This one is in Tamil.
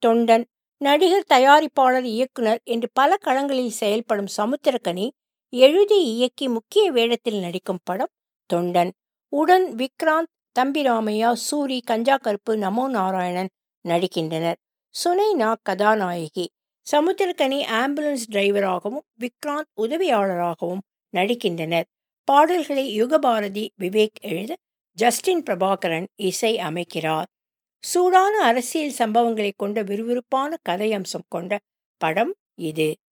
தொண்டன் நடிகர் தயாரிப்பாளர் இயக்குனர் என்று பல களங்களில் செயல்படும் சமுத்திரக்கனி எழுதி இயக்கி முக்கிய வேடத்தில் நடிக்கும் படம் தொண்டன் உடன் விக்ராந்த் தம்பிராமையா சூரி கஞ்சா கருப்பு நமோ நாராயணன் நடிக்கின்றனர் சுனைனா கதாநாயகி சமுத்திரக்கனி ஆம்புலன்ஸ் டிரைவராகவும் விக்ராந்த் உதவியாளராகவும் நடிக்கின்றனர் பாடல்களை யுகபாரதி விவேக் எழுத ஜஸ்டின் பிரபாகரன் இசை அமைக்கிறார் சூடான அரசியல் சம்பவங்களை கொண்ட விறுவிறுப்பான கதை அம்சம் கொண்ட படம் இது